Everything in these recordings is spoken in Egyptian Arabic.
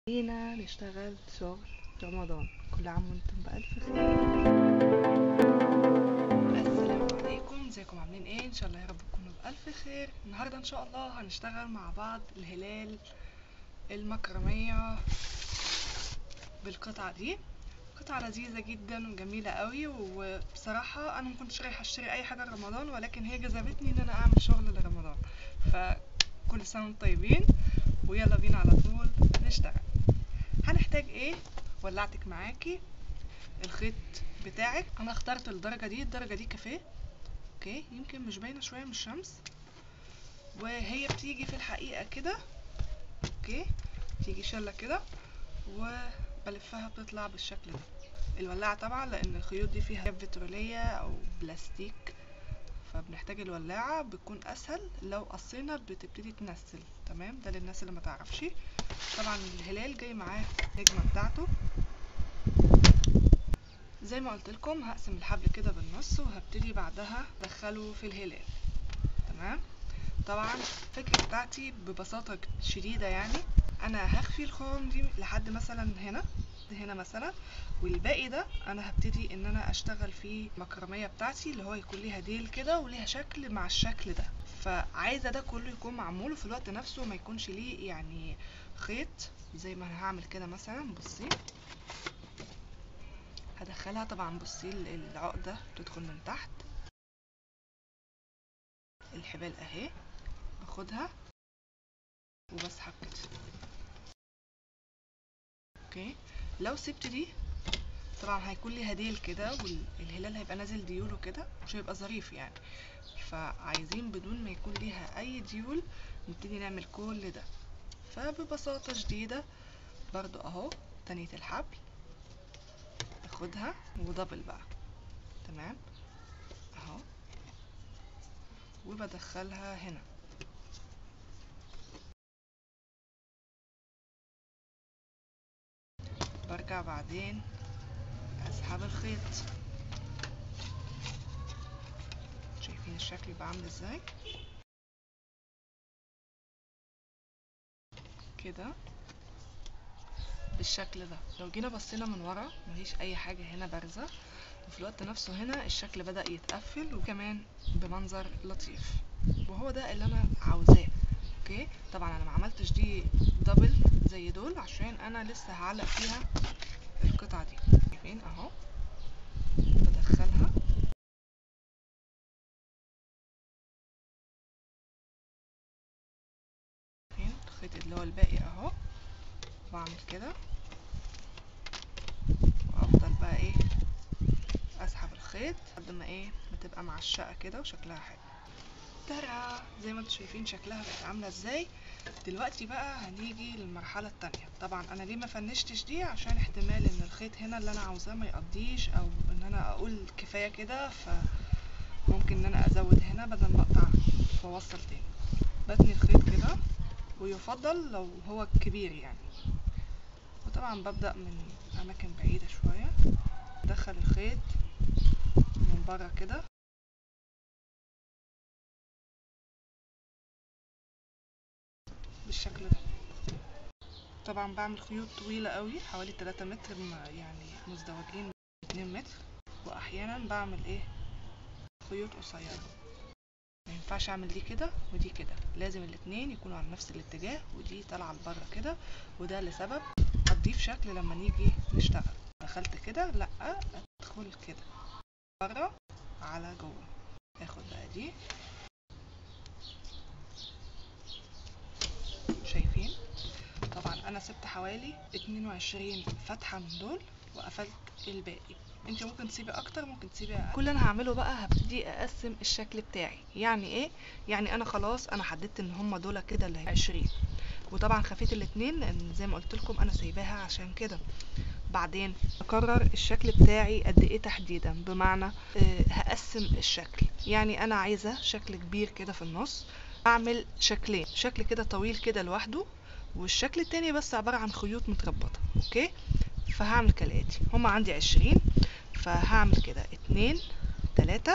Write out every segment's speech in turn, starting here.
جينا نشتغل شغل رمضان كل عام وانتم بألف خير السلام عليكم ازيكم عاملين ايه ان شاء الله يا رب تكونوا بألف خير النهارده ان شاء الله هنشتغل مع بعض الهلال المكرمية بالقطعة دي قطعة لذيذة جدا وجميلة قوي وبصراحة انا مكنتش رايحة اشتري اي حاجة لرمضان ولكن هي جذبتني ان انا اعمل شغل لرمضان فكل سنة وانتم طيبين ويلا بينا على طول نشتغل هنحتاج ايه ولعتك معاكي الخيط بتاعك انا اخترت الدرجة دي الدرجة دي كافيه اوكي يمكن مش باينة شوية من الشمس وهي بتيجي في الحقيقة كده اوكي تيجي شلة كده وبلفها بتطلع بالشكل ده الولاعة طبعا لان الخيوط دي فيها بترولية او بلاستيك فبنحتاج الولاعة بتكون اسهل لو قصينا بتبتدي تنسل تمام ده للناس اللي ما تعرفش طبعا الهلال جاي معاه النجمة بتاعته زي ما قلت لكم هقسم الحبل كده بالنص وهبتدي بعدها ادخله في الهلال تمام طبعا الفكرة بتاعتي ببساطة شديدة يعني انا هخفي الخرم دي لحد مثلا هنا هنا مثلا والباقي ده انا هبتدي ان انا اشتغل فيه المكرمية بتاعتي اللي هو يكون ليها ديل كده وليها شكل مع الشكل ده فعايزة ده كله يكون معمول وفي الوقت نفسه ما يكونش ليه يعني خيط زي ما انا هعمل كده مثلا بصي هدخلها طبعا بصي العقدة تدخل من تحت الحبال اهي باخدها وبسحب كده اوكي لو سبت دي طبعا هيكون ليها ديل كده والهلال هيبقى نازل ديوله كده مش هيبقى ظريف يعني فعايزين بدون ما يكون ليها اي ديول نبتدي نعمل كل ده فببساطة شديدة برضو اهو تانية الحبل اخدها ودبل بقى تمام اهو وبدخلها هنا برجع بعدين اسحب الخيط شايفين الشكل يبقى عامل ازاي كده بالشكل ده لو جينا بصينا من ورا مفيش اي حاجة هنا بارزة وفي الوقت نفسه هنا الشكل بدأ يتقفل وكمان بمنظر لطيف وهو ده اللي انا عاوزاه اوكي طبعا انا ما عملتش دي دبل زي دول عشان انا لسه هعلق فيها القطعة دي شايفين اهو بدخلها فين الخيط اللي هو الباقي اهو بعمل كده وافضل بقى ايه اسحب الخيط لحد ما ايه بتبقى معشقه كده وشكلها حلو ترى زي ما انتم شايفين شكلها بقت عامله ازاي دلوقتي بقى هنيجي للمرحله التانية طبعا انا ليه ما فنشتش دي عشان احتمال ان الخيط هنا اللي انا عاوزاه ما يقضيش او ان انا اقول كفايه كده فممكن ان انا ازود هنا بدل ما اقطع واوصل تاني بتني الخيط كده ويفضل لو هو كبير يعني وطبعا ببدأ من أماكن بعيدة شوية أدخل الخيط من برا كده بالشكل ده طبعا بعمل خيوط طويلة قوي حوالي 3 متر يعني مزدوجين 2 متر وأحيانا بعمل ايه خيوط قصيرة ما ينفعش اعمل دي كده ودي كده لازم الاتنين يكونوا على نفس الاتجاه ودي طالعه لبره كده وده لسبب هتضيف شكل لما نيجي نشتغل دخلت كده لا ادخل كده بره على جوه اخد بقى دي شايفين طبعا انا سبت حوالي 22 فتحه من دول وقفلت الباقي انت ممكن تسيبي اكتر ممكن تسيبي اقل كل اللي انا هعمله بقى هبتدي اقسم الشكل بتاعي يعني ايه يعني انا خلاص انا حددت ان هم دول كده اللي 20 وطبعا خفيت الاتنين لان زي ما قلت لكم انا سايباها عشان كده بعدين اقرر الشكل بتاعي قد ايه تحديدا بمعنى آه هقسم الشكل يعني انا عايزه شكل كبير كده في النص اعمل شكلين شكل كده طويل كده لوحده والشكل التاني بس عباره عن خيوط متربطه اوكي فهعمل كالاتي هما عندي عشرين فهعمل كده اتنين تلاتة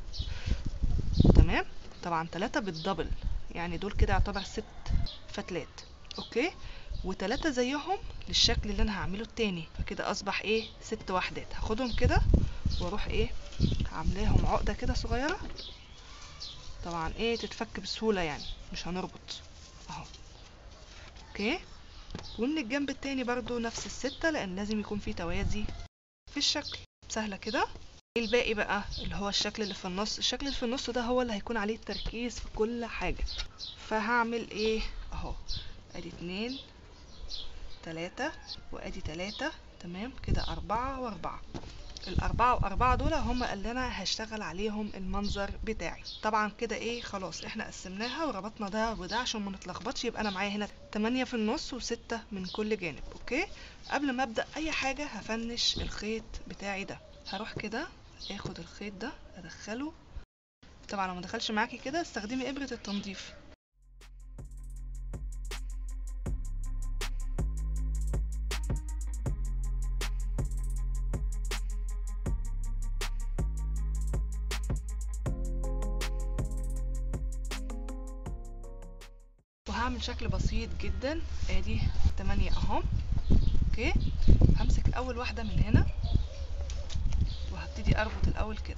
تمام طبعا تلاتة بالدبل يعني دول كده يعتبر ست فتلات اوكي وتلاتة زيهم للشكل اللي انا هعمله التاني فكده اصبح ايه ست وحدات هاخدهم كده واروح ايه عاملاهم عقدة كده صغيرة طبعا ايه تتفك بسهولة يعني مش هنربط اهو اوكي ومن الجنب التاني برضو نفس الستة لان لازم يكون في توازي في الشكل سهلة كده الباقي بقى اللي هو الشكل اللي في النص الشكل اللي في النص ده هو اللي هيكون عليه التركيز في كل حاجة فهعمل ايه اهو ادي اتنين تلاتة وادي تلاتة تمام كده اربعة واربعة الاربعة واربعة دول هم اللي انا هشتغل عليهم المنظر بتاعي طبعا كده ايه خلاص احنا قسمناها وربطنا ده وده عشان ما نتلخبطش يبقى انا معايا هنا تمانية في النص وستة من كل جانب اوكي قبل ما ابدا اي حاجة هفنش الخيط بتاعي ده هروح كده اخد الخيط ده ادخله طبعا لو ما دخلش معاكي كده استخدمي ابرة التنظيف وهعمل شكل بسيط جدا ادي تمانية اهم اوكي همسك اول واحدة من هنا وهبتدي اربط الاول كده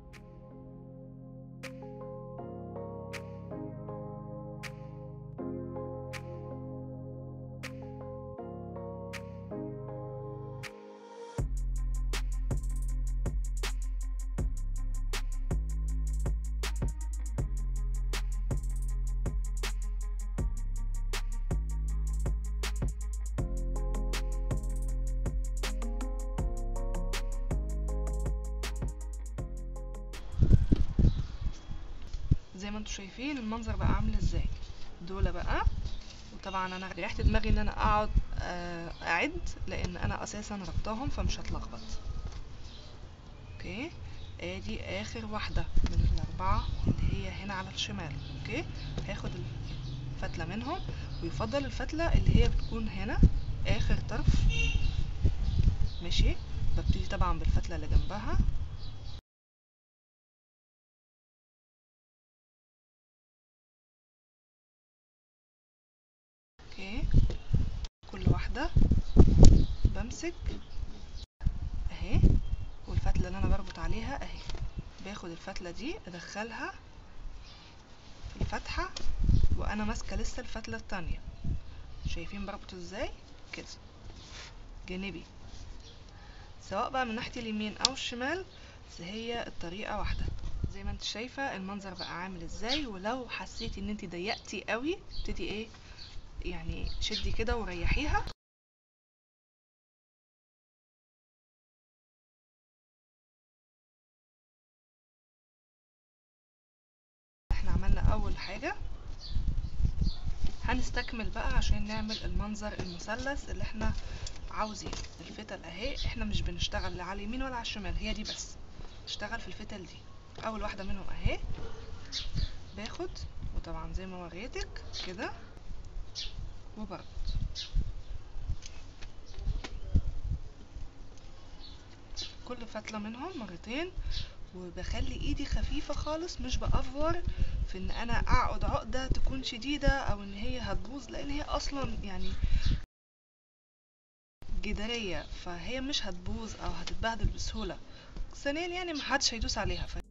زي ما انتم شايفين المنظر بقى عامل ازاي دول بقى وطبعا انا ريحت دماغي ان انا اقعد آه، اعد لان انا اساسا ربطاهم فمش هتلخبط اوكي ادي اخر واحده من الاربعه اللي هي هنا على الشمال اوكي هاخد الفتله منهم ويفضل الفتله اللي هي بتكون هنا اخر طرف ماشي ببتدي طبعا بالفتله اللي جنبها اوكي كل واحدة بمسك اهي والفتلة اللي انا بربط عليها اهي باخد الفتلة دي ادخلها في الفتحة وانا ماسكة لسه الفتلة التانية شايفين بربط ازاي كده جانبي سواء بقى من ناحية اليمين او الشمال بس هي الطريقة واحدة زي ما انت شايفة المنظر بقى عامل ازاي ولو حسيتي ان انت ضيقتي قوي ابتدي ايه يعني شدي كده وريحيها احنا عملنا اول حاجة هنستكمل بقى عشان نعمل المنظر المثلث اللي احنا عاوزينه الفتل اهي احنا مش بنشتغل لا على اليمين ولا على الشمال هي دي بس نشتغل في الفتل دي اول واحدة منهم اهي باخد وطبعا زي ما وريتك كده وبربط كل فتلة منهم مرتين وبخلي ايدي خفيفة خالص مش بأفور في ان انا اقعد عقدة تكون شديدة او ان هي هتبوظ لان هي اصلا يعني جدارية فهي مش هتبوظ او هتتبهدل بسهولة ثانيا يعني محدش هيدوس عليها ف...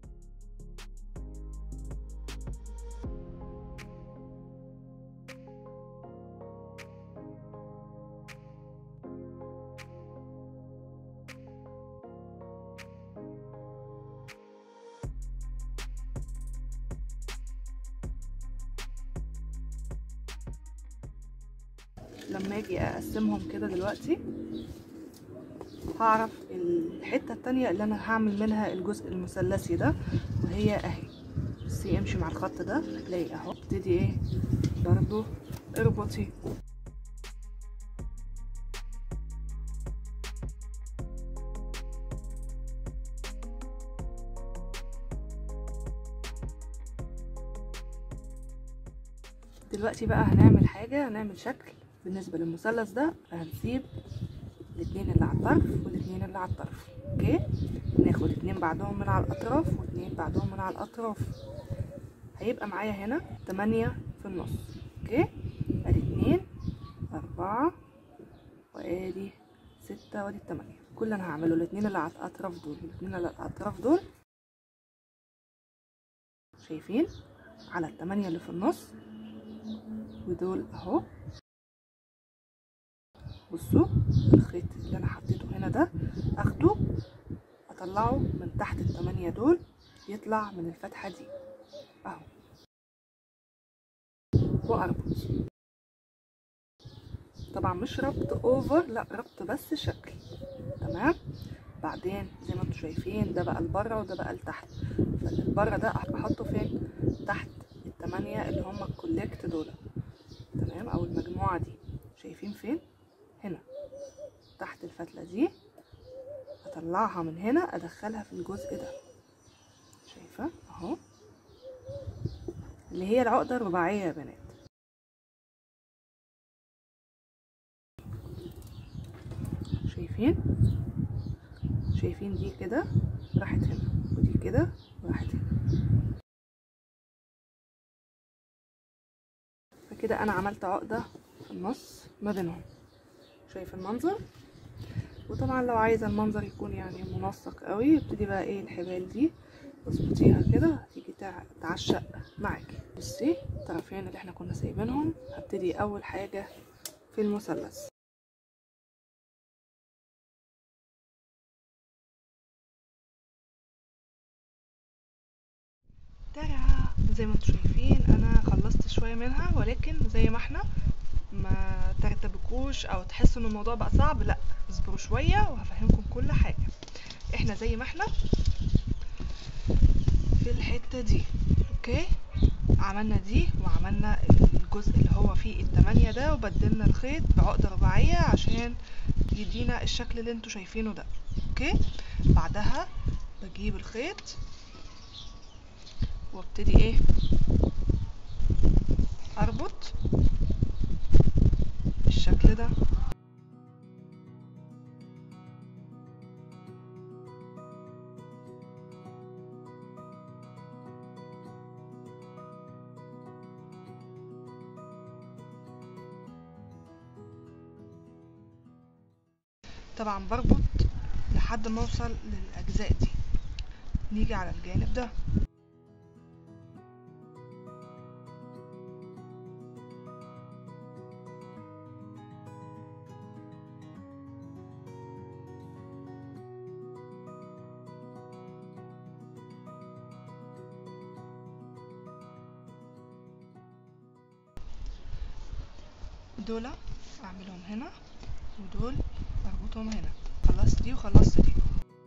لما اجي اقسمهم كده دلوقتي هعرف الحتة التانية اللي انا هعمل منها الجزء المثلثي ده وهي اهي بصي امشي مع الخط ده هتلاقي اهو ابتدي ايه برضو اربطي دلوقتي بقى هنعمل حاجة هنعمل شكل بالنسبة للمثلث ده هنسيب الاتنين اللي على الطرف والاتنين اللي على الطرف اوكي ناخد اتنين بعدهم من على الاطراف واتنين بعدهم من على الاطراف هيبقى معايا هنا تمانية في النص اوكي ادي اتنين أربعة وادي ستة وادي التمانية كل اللي انا هعمله الاتنين اللي على الاطراف دول الاتنين اللي على الاطراف دول شايفين على التمانية اللي في النص ودول اهو بصوا الخيط اللي انا حطيته هنا ده اخده اطلعه من تحت التمانية دول يطلع من الفتحة دي اهو واربط طبعا مش ربط اوفر لا ربط بس شكل تمام بعدين زي ما انتم شايفين ده بقى لبره وده بقى لتحت فالبره ده احطه فين تحت التمانية اللي هم الكوليكت دول تمام او المجموعة دي شايفين فين هنا تحت الفتلة دي اطلعها من هنا ادخلها في الجزء ده شايفة اهو اللي هي العقدة الرباعية يا بنات شايفين شايفين دي كده راحت هنا ودي كده راحت هنا فكده انا عملت عقدة في النص ما بينهم شايف المنظر وطبعا لو عايزة المنظر يكون يعني منسق قوي ابتدي بقى ايه الحبال دي اظبطيها كده هتيجي تعشق معاكي بصي الطرفين اللي احنا كنا سايبينهم هبتدي اول حاجة في المثلث ترى زي ما انتم شايفين انا خلصت شويه منها ولكن زي ما احنا ما ترتبكوش او تحسوا ان الموضوع بقى صعب لا اصبروا شويه وهفهمكم كل حاجه احنا زي ما احنا في الحته دي اوكي عملنا دي وعملنا الجزء اللي هو فيه التمانية ده وبدلنا الخيط بعقدة رباعية عشان يدينا الشكل اللي انتوا شايفينه ده اوكي بعدها بجيب الخيط وابتدي ايه اربط بالشكل ده طبعا بربط لحد ما اوصل للاجزاء دي نيجي على الجانب ده دول اعملهم هنا ودول اربطهم هنا خلصت دي وخلصت دي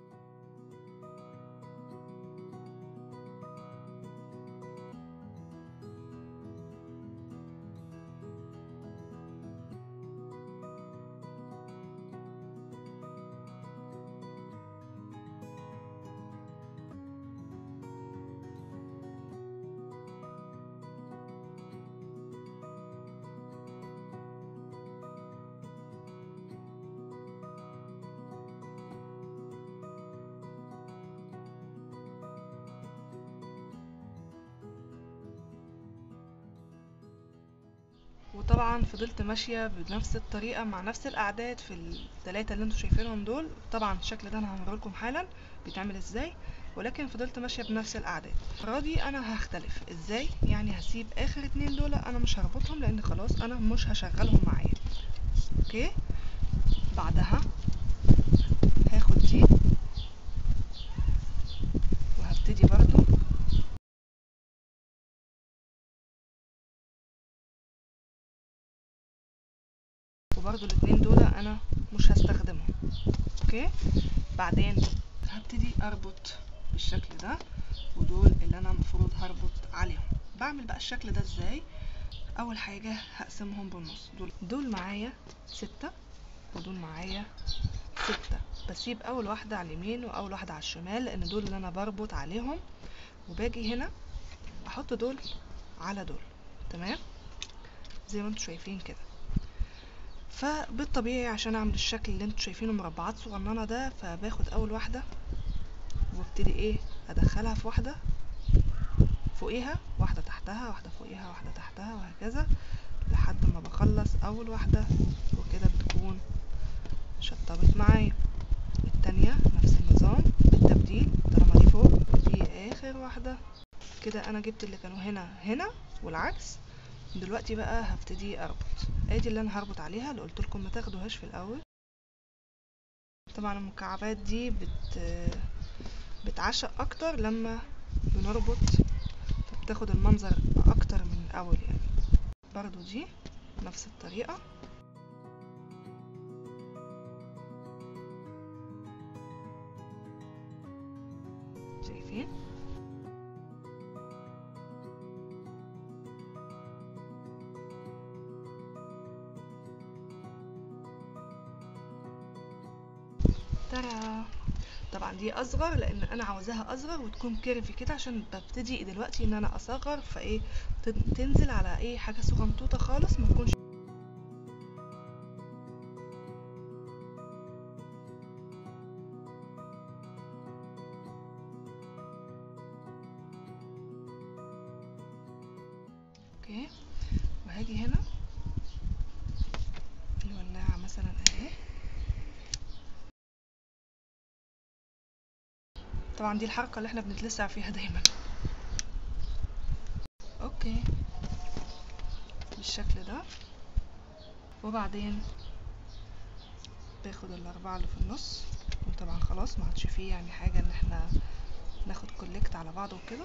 وطبعا فضلت ماشية بنفس الطريقة مع نفس الأعداد في التلاتة اللي انتوا شايفينهم دول طبعا الشكل ده انا هوريلكم حالا بيتعمل ازاي ولكن فضلت ماشية بنفس الأعداد المرة دي انا هختلف ازاي يعني هسيب اخر اتنين دول انا مش هربطهم لان خلاص انا مش هشغلهم معايا اوكي بعدها هاخد دي وهبتدي برضو وبرضو الاتنين دول انا مش هستخدمهم اوكي بعدين هبتدي اربط بالشكل ده ودول اللي انا المفروض هربط عليهم بعمل بقى الشكل ده ازاي اول حاجة هقسمهم بالنص دول دول معايا ستة ودول معايا ستة بسيب اول واحدة على اليمين واول واحدة على الشمال لان دول اللي انا بربط عليهم وباجي هنا احط دول على دول تمام زي ما انتوا شايفين كده فبالطبيعي عشان اعمل الشكل اللي انتوا شايفينه مربعات صغننه ده فباخد اول واحده وابتدي ايه ادخلها في واحده فوقيها واحده تحتها واحده فوقيها واحده تحتها وهكذا لحد ما بخلص اول واحدة وكده بتكون شطبت معايا التانية نفس النظام بالتبديل طالما دي فوق دي اخر واحدة كده انا جبت اللي كانوا هنا هنا والعكس دلوقتي بقى هبتدي اربط ادي اللي انا هربط عليها اللي قلت لكم ما تاخدوهاش في الاول طبعا المكعبات دي بت بتعشق اكتر لما بنربط فبتاخد المنظر اكتر من الاول يعني برضو دي نفس الطريقة شايفين ترى طبعا دي اصغر لان انا عاوزاها اصغر وتكون كيرفي كده عشان ببتدي دلوقتي ان انا اصغر فايه تن- تنزل على ايه حاجه صغنطوطه خالص ما تكونش اوكي وهاجي هنا الولاعه مثلا اهي طبعا دي الحركة اللي احنا بنتلسع فيها دايما اوكي بالشكل ده وبعدين باخد الاربعة اللي في النص وطبعا خلاص ما عادش فيه يعني حاجة ان احنا ناخد كولكت على بعض وكده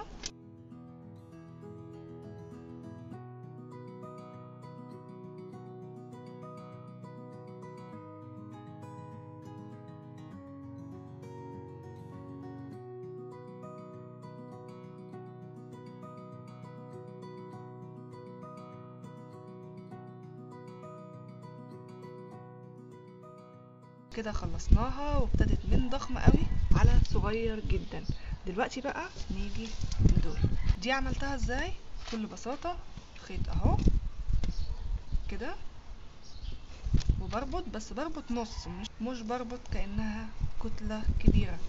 كده خلصناها وابتدت من ضخم قوي على صغير جدا دلوقتي بقى نيجي لدول دي عملتها ازاي بكل بساطة خيط اهو كده وبربط بس بربط نص مش مش بربط كأنها كتلة كبيرة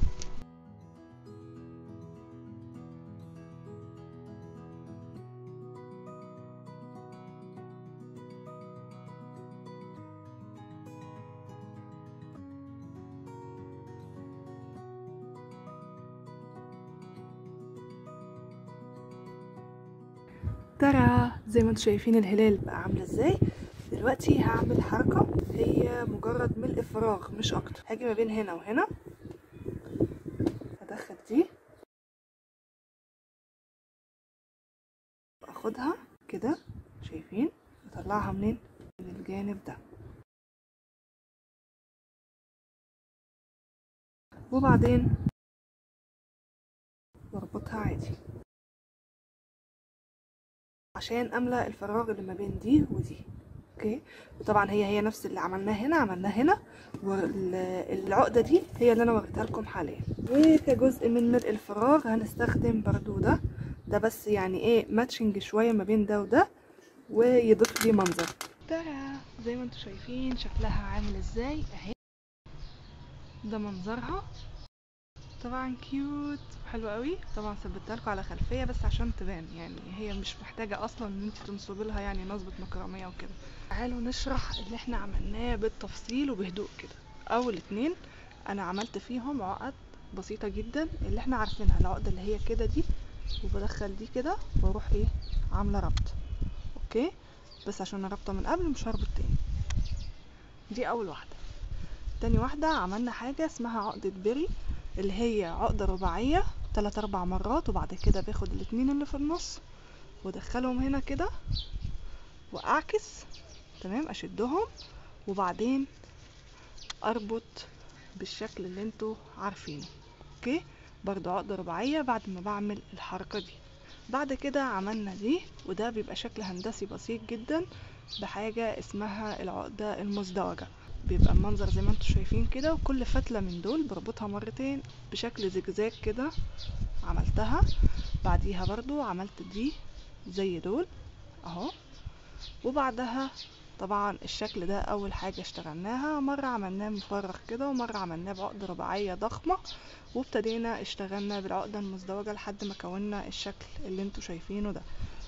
ترى زي ما انتم شايفين الهلال بقى عامل ازاي دلوقتي هعمل حركة هي مجرد ملء فراغ مش اكتر هاجي ما بين هنا وهنا ادخل دي اخدها كده شايفين اطلعها منين من الجانب ده وبعدين واربطها عادي عشان املى الفراغ اللي ما بين دي ودي اوكي وطبعا هي هي نفس اللي عملناه هنا عملناه هنا والعقده دي هي اللي انا وريتها لكم حاليا وكجزء من ملء الفراغ هنستخدم برضو ده ده بس يعني ايه ماتشنج شويه ما بين ده وده ويضيف لي منظر ترى زي ما انتم شايفين شكلها عامل ازاي اهي ده منظرها طبعا كيوت حلو قوي طبعا ثبتها لكم على خلفيه بس عشان تبان يعني هي مش محتاجه اصلا ان انت تنصبي لها يعني نصبه مكرميه وكده تعالوا نشرح اللي احنا عملناه بالتفصيل وبهدوء كده اول اتنين انا عملت فيهم عقد بسيطه جدا اللي احنا عارفينها العقده اللي هي كده دي وبدخل دي كده واروح ايه عامله ربط اوكي بس عشان رابطه من قبل مش هربط تاني دي اول واحده تاني واحده عملنا حاجه اسمها عقده بيري اللي هي عقدة رباعية تلات أربع مرات وبعد كده باخد الاتنين اللي في النص وادخلهم هنا كده وأعكس تمام أشدهم وبعدين أربط بالشكل اللي انتوا عارفينه اوكي برضو عقدة رباعية بعد ما بعمل الحركة دي بعد كده عملنا دي وده بيبقى شكل هندسي بسيط جدا بحاجة اسمها العقدة المزدوجة بيبقى المنظر زي ما انتم شايفين كده وكل فتلة من دول بربطها مرتين بشكل زجزاج كده عملتها بعديها برضو عملت دي زي دول اهو وبعدها طبعا الشكل ده اول حاجة اشتغلناها مرة عملناه مفرغ كده ومرة عملناه بعقدة رباعية ضخمة وابتدينا اشتغلنا بالعقدة المزدوجة لحد ما كونا الشكل اللي انتوا شايفينه ده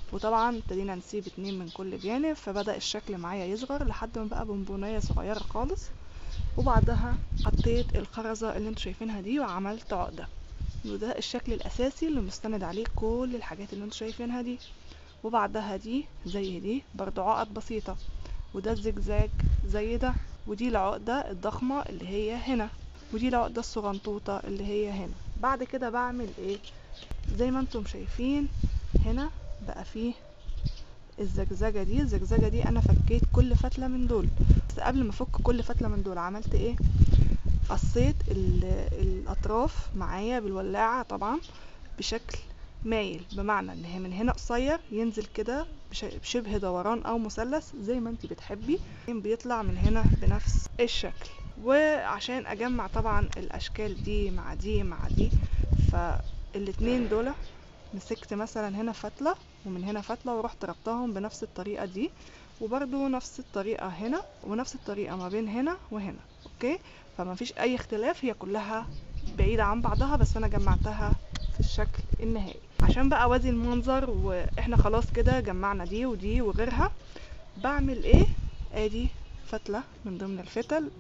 وطبعا ابتدينا نسيب اتنين من كل جانب فبدأ الشكل معايا يصغر لحد ما بقى بونبونية صغيرة خالص وبعدها حطيت الخرزة اللي انتوا شايفينها دي وعملت عقدة وده الشكل الأساسي اللي مستند عليه كل الحاجات اللي انتوا شايفينها دي وبعدها دي زي دي برضو عقد بسيطة وده الزجزاج زي ده ودي العقدة الضخمة اللي هي هنا ودي العقدة الصغنطوطة اللي هي هنا بعد كده بعمل ايه زي ما انتم شايفين هنا بقى فيه الزجزجة دي الزجزجة دي انا فكيت كل فتلة من دول بس قبل ما افك كل فتلة من دول عملت ايه قصيت الاطراف معايا بالولاعة طبعا بشكل مايل بمعنى ان هي من هنا قصير ينزل كده بشبه دوران او مثلث زي ما انت بتحبي بيطلع من هنا بنفس الشكل وعشان اجمع طبعا الاشكال دي مع دي مع دي فالاتنين دول مسكت مثلا هنا فتلة ومن هنا فتلة ورحت ربطهم بنفس الطريقة دي وبرضو نفس الطريقة هنا ونفس الطريقة ما بين هنا وهنا اوكي فما فيش اي اختلاف هي كلها بعيدة عن بعضها بس انا جمعتها في الشكل النهائي عشان بقى اوازي المنظر واحنا خلاص كده جمعنا دي ودي وغيرها بعمل ايه ادي فتلة من ضمن الفتل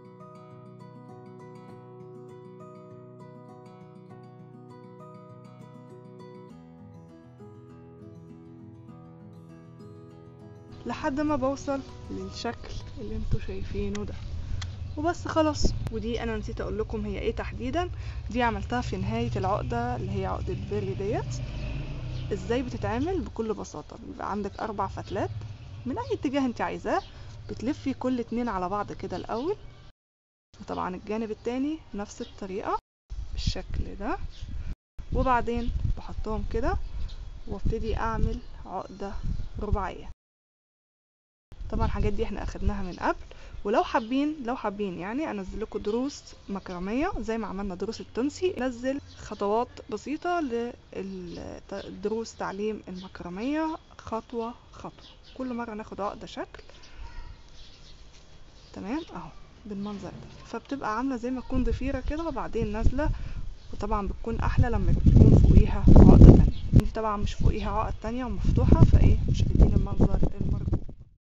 لحد ما بوصل للشكل اللي انتوا شايفينه ده وبس خلاص ودي انا نسيت اقول لكم هي ايه تحديدا دي عملتها في نهاية العقدة اللي هي عقدة بيري ديت ازاي بتتعمل بكل بساطة بيبقى عندك اربع فتلات من اي اتجاه انت عايزاه بتلفي كل اتنين على بعض كده الاول وطبعا الجانب التاني نفس الطريقة بالشكل ده وبعدين بحطهم كده وابتدي اعمل عقدة رباعية طبعا الحاجات دي احنا اخدناها من قبل ولو حابين لو حابين يعني انزل لكم دروس مكرميه زي ما عملنا دروس التونسي نزل خطوات بسيطه لدروس تعليم المكرميه خطوه خطوه كل مره ناخد عقده شكل تمام اهو بالمنظر ده فبتبقى عامله زي ما تكون ضفيره كده وبعدين نازله وطبعا بتكون احلى لما بتكون فوقيها عقده تانية دي طبعا مش فوقيها عقد تانية ومفتوحه فايه مش بتديني المنظر المرجو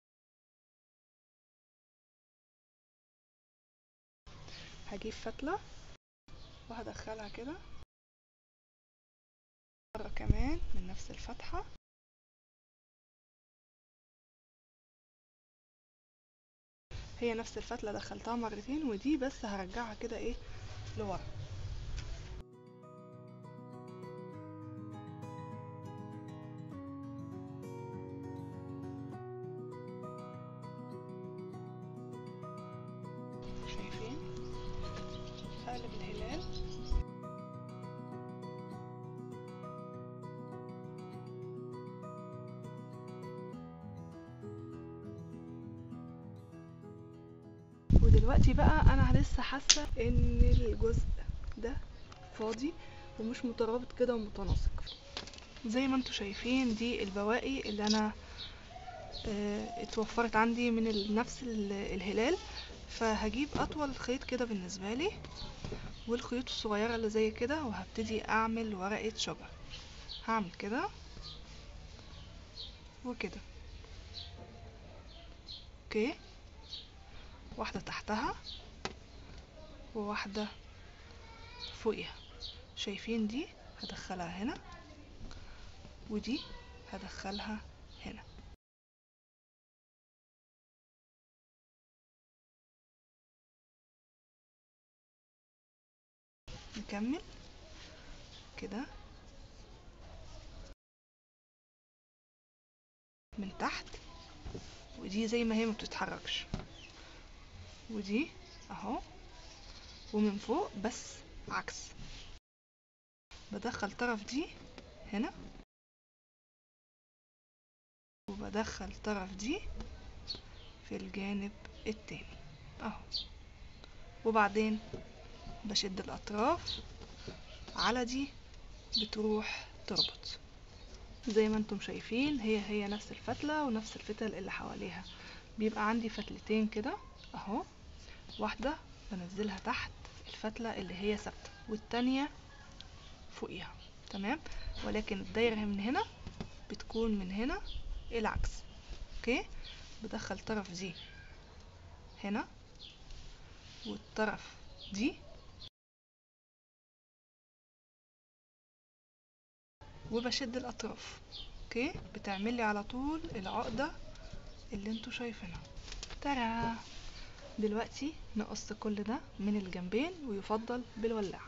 هجيب فتلة وهدخلها كده مرة كمان من نفس الفتحة هي نفس الفتلة دخلتها مرتين ودي بس هرجعها كده ايه لورا شايفين قالب الهلال ودلوقتي بقى انا لسه حاسه ان الجزء ده فاضي ومش مترابط كده ومتناسق زي ما انتوا شايفين دي البواقي اللي انا اه اتوفرت عندي من ال- نفس ال- الهلال فهجيب اطول خيط كده بالنسبه لي والخيوط الصغيره اللي زي كده وهبتدي اعمل ورقه شجر هعمل كده وكده اوكي واحده تحتها وواحده فوقيها شايفين دي هدخلها هنا ودي هدخلها هنا نكمل كده من تحت ودي زي ما هي ما بتتحركش ودي اهو ومن فوق بس عكس بدخل طرف دي هنا وبدخل طرف دي في الجانب التاني اهو وبعدين بشد الاطراف على دي بتروح تربط زي ما انتم شايفين هي هي نفس الفتلة ونفس الفتل اللي حواليها بيبقى عندي فتلتين كده اهو واحدة بنزلها تحت الفتلة اللي هي ثابتة والتانية فوقيها تمام ولكن الدايرة من هنا بتكون من هنا العكس اوكي بدخل طرف دي هنا والطرف دي وبشد الاطراف اوكي بتعملي على طول العقدة اللي انتوا شايفينها ترى دلوقتي نقص كل ده من الجنبين ويفضل بالولاعة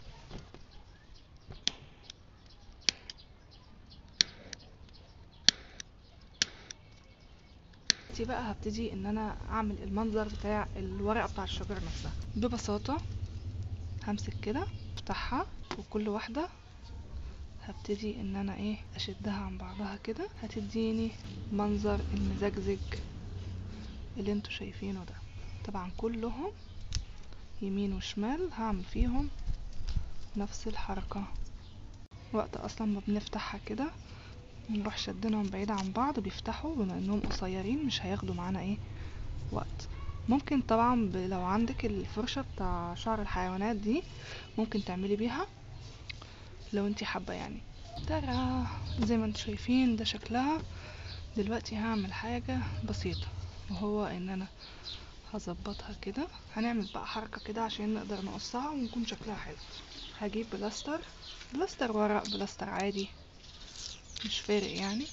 دلوقتي بقى هبتدي ان انا اعمل المنظر بتاع الورقة بتاع الشجرة نفسها ببساطة همسك كده افتحها وكل واحدة هبتدي ان انا ايه اشدها عن بعضها كده هتديني منظر المزجزج اللي انتوا شايفينه ده طبعا كلهم يمين وشمال هعمل فيهم نفس الحركة وقت اصلا ما بنفتحها كده نروح شدنهم بعيد عن بعض بيفتحوا بما انهم قصيرين مش هياخدوا معانا ايه وقت ممكن طبعا ب- لو عندك الفرشة بتاع شعر الحيوانات دي ممكن تعملي بيها لو انتي حابة يعني ترى زي ما انتوا شايفين ده شكلها دلوقتي هعمل حاجة بسيطة وهو ان انا هظبطها كده هنعمل بقى حركة كده عشان نقدر نقصها ونكون شكلها حلو هجيب بلاستر بلاستر ورق بلاستر عادي مش فارق يعني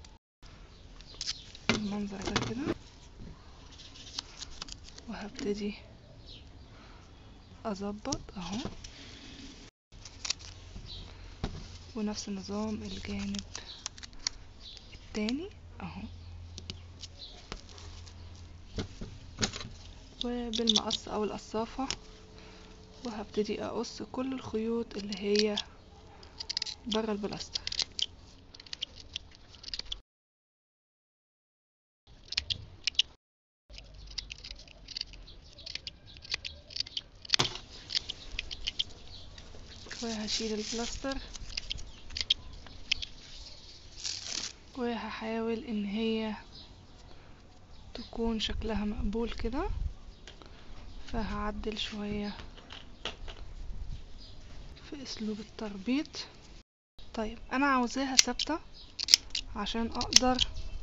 المنظر ده كده وهبتدي اظبط اهو ونفس النظام الجانب التاني اهو وبالمقص او القصافة وهبتدي اقص كل الخيوط اللي هي برا البلاستر وهشيل البلاستر وهحاول ان هي تكون شكلها مقبول كده فهعدل شوية في اسلوب التربيط طيب انا عاوزاها ثابتة عشان اقدر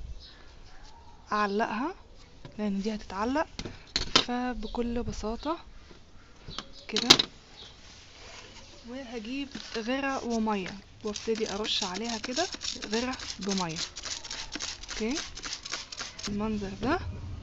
اعلقها لان دي هتتعلق فبكل بساطة كده وهجيب غرة ومية وابتدي ارش عليها كده غرة بمية اوكي المنظر ده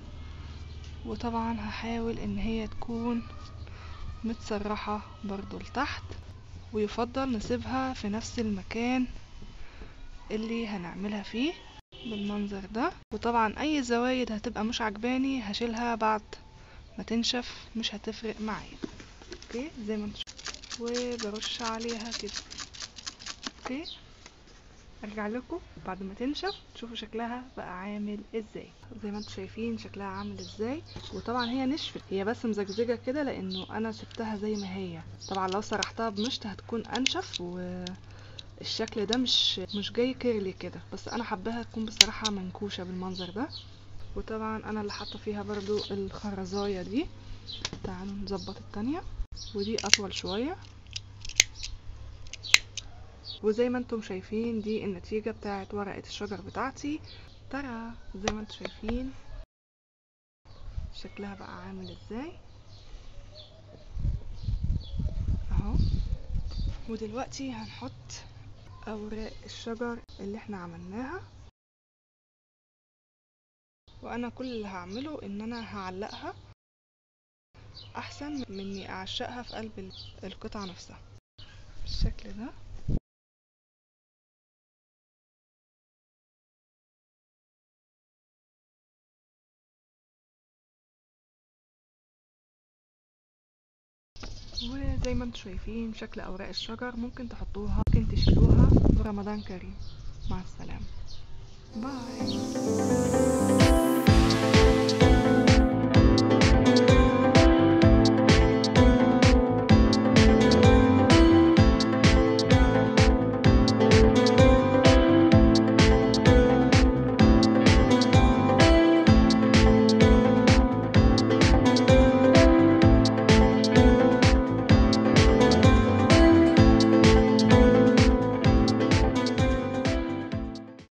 وطبعا هحاول ان هي تكون متسرحة برضو لتحت ويفضل نسيبها في نفس المكان اللي هنعملها فيه بالمنظر ده وطبعا اي زوايد هتبقى مش عجباني هشيلها بعد ما تنشف مش هتفرق معايا اوكي زي ما انتوا وبرش عليها كده اوكي ارجع لكم بعد ما تنشف تشوفوا شكلها بقى عامل ازاي زي ما انتم شايفين شكلها عامل ازاي وطبعا هي نشفت هي بس مزجزجه كده لانه انا سبتها زي ما هي طبعا لو سرحتها بمشط هتكون انشف والشكل ده مش مش جاي كيرلي كده بس انا حباها تكون بصراحه منكوشه بالمنظر ده وطبعا انا اللي حاطه فيها برضو الخرزايه دي تعالوا نظبط التانية ودي اطول شويه وزي ما انتم شايفين دي النتيجة بتاعت ورقة الشجر بتاعتي ترى زي ما انتم شايفين شكلها بقى عامل ازاي اهو ودلوقتي هنحط اوراق الشجر اللي احنا عملناها وانا كل اللي هعمله ان انا هعلقها احسن من اني اعشقها في قلب ال- القطعة نفسها بالشكل ده وزي ما انتم شايفين شكل اوراق الشجر ممكن تحطوها ممكن تشيلوها برمضان كريم مع السلامة باي